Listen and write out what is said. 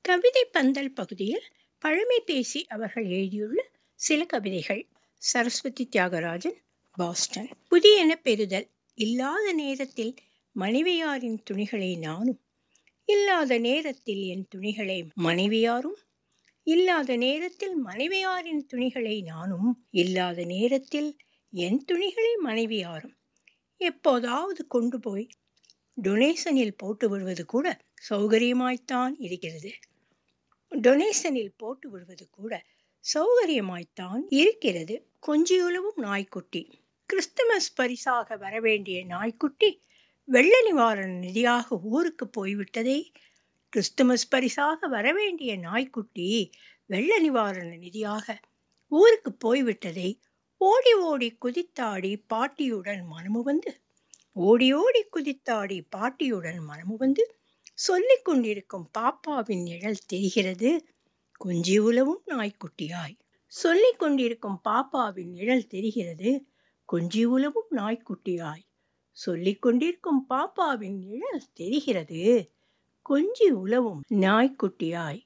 கவிதை பந்தல் பகுதியில் பழமை பேசி அவர்கள் எழுதியுள்ள சில கவிதைகள் சரஸ்வதி தியாகராஜன் பாஸ்டன் புதியன பெறுதல் இல்லாத நேரத்தில் மனைவியாரின் துணிகளை நானும் இல்லாத நேரத்தில் என் துணிகளை மனைவியாரும் இல்லாத நேரத்தில் மனைவியாரின் துணிகளை நானும் இல்லாத நேரத்தில் என் துணிகளை மனைவியாரும் எப்போதாவது கொண்டு போய் டொனேஷனில் போட்டு விடுவது கூட சௌகரியமாய்த்தான் இருக்கிறது டொனேஷனில் போட்டு விடுவது கூட சௌகரியமாய்த்தான் இருக்கிறது கொஞ்சியுலவும் நாய்க்குட்டி கிறிஸ்துமஸ் பரிசாக வரவேண்டிய நாய்க்குட்டி வெள்ள நிவாரண நிதியாக ஊருக்கு போய்விட்டதே கிறிஸ்துமஸ் பரிசாக வரவேண்டிய நாய்க்குட்டி வெள்ள நிவாரண நிதியாக ஊருக்கு போய்விட்டதை ஓடி ஓடி குதித்தாடி பாட்டியுடன் மனமு வந்து ஓடி ஓடி குதித்தாடி பாட்டியுடன் மனமு வந்து சொல்லிக் கொண்டிருக்கும் பாப்பாவின் நிழல் தெரிகிறது கொஞ்சி உலவும் நாய்க்குட்டியாய் சொல்லிக் கொண்டிருக்கும் பாப்பாவின் நிழல் தெரிகிறது கொஞ்சி உலவும் நாய்க்குட்டியாய் சொல்லிக் கொண்டிருக்கும் பாப்பாவின் நிழல் தெரிகிறது கொஞ்சி உலவும் நாய்க்குட்டியாய்